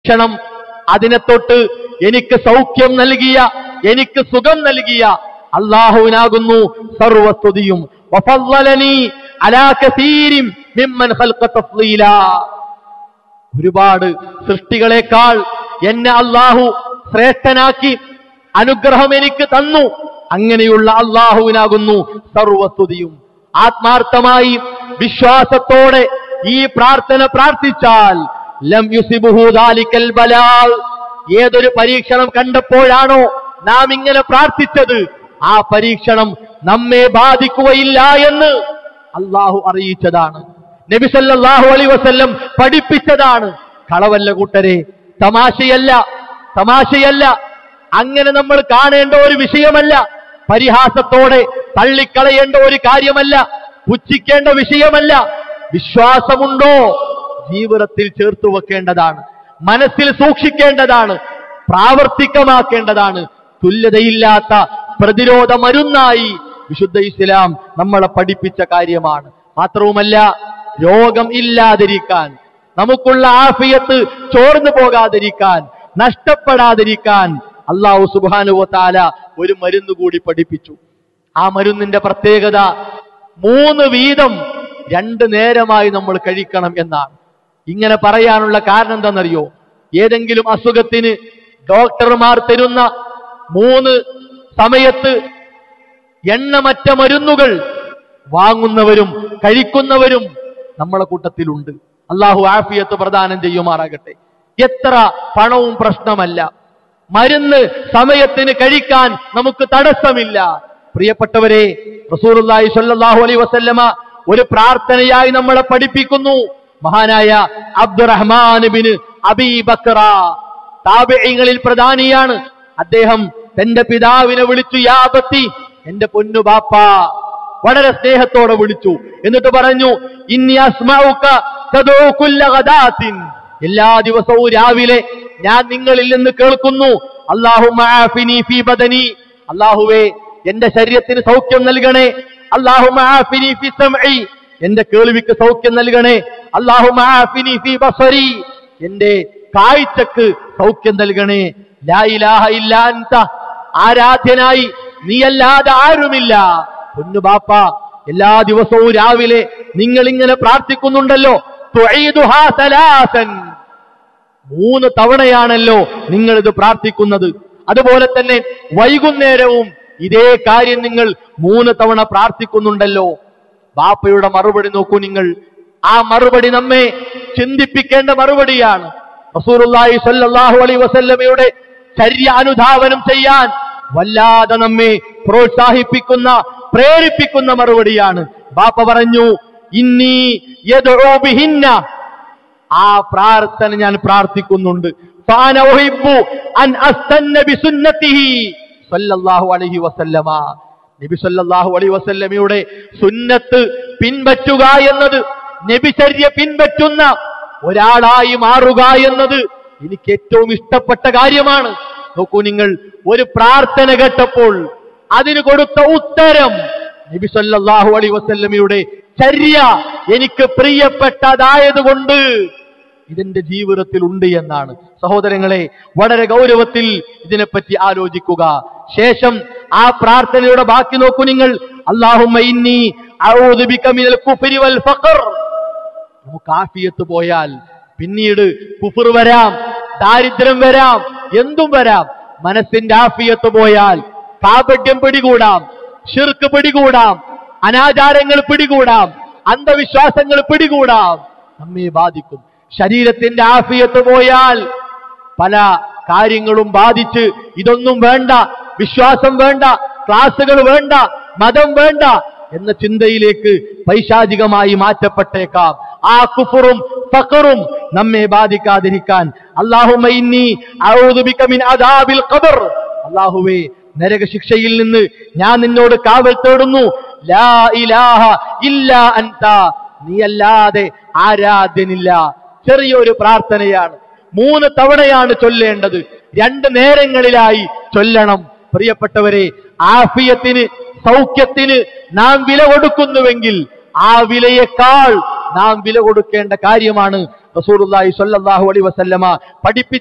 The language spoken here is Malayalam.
ക്ഷണം അതിനെ തൊട്ട് എനിക്ക് സൗഖ്യം നൽകിയ എനിക്ക് സുഖം നൽകിയ അള്ളാഹുവിനാകുന്നു സർവസ്തുതിയും വഫضലനി അലാ കസീരിൻ മിമ്മൻ ഖൽഖ തഫ്ളീലാ ഒരുപാട് സൃഷ്ടികളെക്കാൾ എന്നെ അള്ളാഹു ശ്രേഷ്ഠനാക്കി അനുഗ്രഹം എനിക്ക് തന്നു അങ്ങനെയുള്ള അള്ളാഹുവിനാകുന്നു സർവസ്തുതിയും ആത്മാർത്ഥമായി വിശ്വാസത്തോടെ ഈ പ്രാർത്ഥന പ്രാർത്ഥിച്ചാൽ ലം യുസിബുഹു ദാലിക്കൽ ബലാൽ ഏതൊരു പരീക്ഷണം കണ്ടപ്പോഴാണോ നാം ഇങ്ങനെ പ്രാർത്ഥിച്ചത് ആ പരീക്ഷണം നമ്മെ ബാധിക്കുകയില്ല എന്ന് അള്ളാഹു അറിയിച്ചതാണ് നബി സല്ലല്ലാഹു അലൈഹി വസല്ലം പഠിപ്പിച്ചതാണ് കളവല്ല കൂട്ടരെ തമാശയല്ല തമാശയല്ല അങ്ങനെ നമ്മൾ കാണേണ്ട ഒരു വിഷയമല്ല പരിഹാസത്തോടെ തള്ളിക്കളയേണ്ട ഒരു കാര്യമല്ല പുച്ഛിക്കേണ്ട വിഷയമല്ല വിശ്വാസമുണ്ടോ ജീവിതത്തിൽ ചേർത്തു വെക്കേണ്ടതാണ് മനസ്സിൽ സൂക്ഷിക്കേണ്ടതാണ് പ്രാവർത്തികമാക്കേണ്ടതാണ് തുല്യതയില്ലാത്ത പ്രതിരോധ മരുന്നായി വിശുദ്ധ ഇസ്ലാം നമ്മളെ പഠിപ്പിച്ച കാര്യമാണ് മാത്രവുമല്ല രോഗം ഇല്ലാതിരിക്കാൻ നമുക്കുള്ള ആഫിയത്ത് ചോർന്നു പോകാതിരിക്കാൻ നഷ്ടപ്പെടാതിരിക്കാൻ അള്ളാഹു സുബാനുവ താല ഒരു മരുന്ന് കൂടി പഠിപ്പിച്ചു ആ മരുന്നിന്റെ പ്രത്യേകത മൂന്ന് വീതം രണ്ട് നേരമായി നമ്മൾ കഴിക്കണം എന്നാണ് ഇങ്ങനെ പറയാനുള്ള കാരണം എന്താണെന്നറിയോ ഏതെങ്കിലും അസുഖത്തിന് ഡോക്ടർമാർ തരുന്ന മൂന്ന് സമയത്ത് എണ്ണമറ്റ മരുന്നുകൾ വാങ്ങുന്നവരും കഴിക്കുന്നവരും നമ്മളെ കൂട്ടത്തിലുണ്ട് അള്ളാഹു ആഫിയത്ത് പ്രദാനം ചെയ്യുമാറാകട്ടെ എത്ര പണവും പ്രശ്നമല്ല മരുന്ന് സമയത്തിന് കഴിക്കാൻ നമുക്ക് തടസ്സമില്ല പ്രിയപ്പെട്ടവരെ റസൂലുള്ളാഹി സ്വല്ലല്ലാഹു അലൈഹി വസല്ലമ ഒരു പ്രാർത്ഥനയായി നമ്മളെ പഠിപ്പിക്കുന്നു മഹാനായ അബ്ദുറഹ്മാൻ ബിൻ അബീ ബക്ര താബിഈങ്ങളിൽ പ്രധാനിയാണ് അദ്ദേഹം തന്റെ പിതാവിനെ വിളിച്ചു യാബത്തി എന്റെ പൊന്നു ബാപ്പ വളരെ സ്നേഹത്തോടെ വിളിച്ചു എന്നിട്ട് പറഞ്ഞു ഇന്നി അസ്മഉക തദഉ കുല്ല ഗദാത്തിൻ എല്ലാ ദിവസവും രാവിലെ ഞാൻ നിങ്ങളിൽ നിന്ന് കേൾക്കുന്നു അല്ലാഹുമ്മ ആഫിനി ഫീ ബദനി അല്ലാഹുവേ എന്റെ ശരീരത്തിന് സൗഖ്യം നൽകണേ അല്ലാഹുമ്മ ആഫിനി ഫീ സമഇ എന്റെ കേൾവിക്ക് സൗഖ്യം നൽകണേ അല്ലാഹുമ്മ ആഫിനി ഫീ ബസരി എന്റെ കാഴ്ചക്ക് സൗഖ്യം നൽകണേ ലാ ഇലാഹ ഇല്ലാ അൻത ആരാധ്യനായി നീയല്ലാതെ ആരുമില്ല പൊന്നു ബാപ്പ എല്ലാ ദിവസവും രാവിലെ നിങ്ങൾ ഇങ്ങനെ പ്രാർത്ഥിക്കുന്നുണ്ടല്ലോ തുഈദുഹാ സലാസൻ മൂന്ന് തവണയാണല്ലോ നിങ്ങൾ ഇത് പ്രാർത്ഥിക്കുന്നത് അതുപോലെ തന്നെ വൈകുന്നേരവും ഇതേ കാര്യം നിങ്ങൾ മൂന്ന് തവണ പ്രാർത്ഥിക്കുന്നുണ്ടല്ലോ ബാപ്പയുടെ മറുപടി നോക്കൂ നിങ്ങൾ ആ മറുപടി നമ്മെ ചിന്തിപ്പിക്കേണ്ട മറുപടിയാണ് റസൂലുള്ളാഹി സ്വല്ലല്ലാഹു അലൈഹി വസല്ലമയുടെ ചര്യ അനുധാവനം ചെയ്യാൻ വല്ലാതെ നമ്മെ പ്രോത്സാഹിപ്പിക്കുന്ന പ്രേരിപ്പിക്കുന്ന മറുപടിയാണ് ബാപ്പ പറഞ്ഞു ഇന്നി യദ്ഉ ബിഹിന്ന ആ പ്രാർത്ഥന ഞാൻ പ്രാർത്ഥിക്കുന്നുണ്ട് ഫാന ഉഹിബ്ബു അൻ അസ്തന്ന ബിസുന്നതിഹി സല്ലല്ലാഹു അലൈഹി വസല്ലമ നബി സല്ലല്ലാഹു അലൈഹി വസല്ലമയുടെ സുന്നത്ത് പിൻപറ്റുക എന്നത് നബിചര്യ പിൻപറ്റുന്ന ഒരാളായി മാറുക എന്നത് എനിക്ക് ഏറ്റവും ഇഷ്ടപ്പെട്ട കാര്യമാണ് നോക്കൂ നിങ്ങൾ ഒരു പ്രാർത്ഥന കേട്ടപ്പോൾ അതിന് കൊടുത്ത ഉത്തരം നബി സല്ലല്ലാഹു അലൈഹി വസല്ലമയുടെ ചര്യ എനിക്ക് പ്രിയപ്പെട്ടതായതുകൊണ്ട് ഇതിന്റെ ജീവിതത്തിൽ ഉണ്ട് എന്നാണ് സഹോദരങ്ങളെ വളരെ ഗൗരവത്തിൽ ഇതിനെപ്പറ്റി ആലോചിക്കുക ശേഷം ആ പ്രാർത്ഥനയുടെ ബാക്കി നോക്കൂ നിങ്ങൾ അല്ലാഹുമ്മ ഇന്നി അഊദു ബിക മിനൽ കുഫ്രി വൽ ഫഖർ നമുക്ക് ആഫിയത്ത് പോയാൽ പിന്നീട് കുഫർ വരാം ദാരിദ്ര്യം വരാം എന്തും വരാം മനസ്സിന്റെ ആഫിയത്ത് പോയാൽ കാപട്യം പിടികൂടാം ഷിർക്ക് പിടികൂടാം അനാചാരങ്ങൾ പിടികൂടാം അന്ധവിശ്വാസങ്ങൾ പിടികൂടാം നമ്മെ ബാധിക്കും ശരീരത്തിന്റെ ആഫിയത്ത് പോയാൽ പല കാര്യങ്ങളും ബാധിച്ച് ഇതൊന്നും വേണ്ട വിശ്വാസം വേണ്ട ക്ലാസുകൾ വേണ്ട മതം വേണ്ട എന്ന ചിന്തയിലേക്ക് പൈശാചികമായി മാറ്റപ്പെട്ടേക്കാം ആ കുഫറും ഫഖറും നമ്മെ ബാധിക്കാതിരിക്കാൻ അല്ലാഹുമ്മ ഇന്നി അഊദു ബിക മിൻ അദാബിൽ ഖബർ അല്ലാഹുവേ നരകശിക്ഷയിൽ നിന്ന് ഞാൻ നിന്നോട് കാവൽ തേടുന്നു ലാ ഇലാഹ ഇല്ലാ അൻത നീയല്ലാതെ ആരാധ്യനില്ല ചെറിയൊരു പ്രാർത്ഥനയാണ് മൂന്ന് തവണയാണ് ചൊല്ലേണ്ടത് രണ്ട് നേരങ്ങളിലായി ചൊല്ലണം പ്രിയപ്പെട്ടവരെ ആഫിയത്തിന് സൗഖ്യത്തിന് നാം വില കൊടുക്കുന്നുവെങ്കിൽ ആ വിലയേക്കാൾ നാം വില കൊടുക്കേണ്ട കാര്യമാണ് റസൂലുള്ളാഹി സ്വല്ലല്ലാഹു അലൈഹി വസല്ലമ പഠിപ്പിച്ച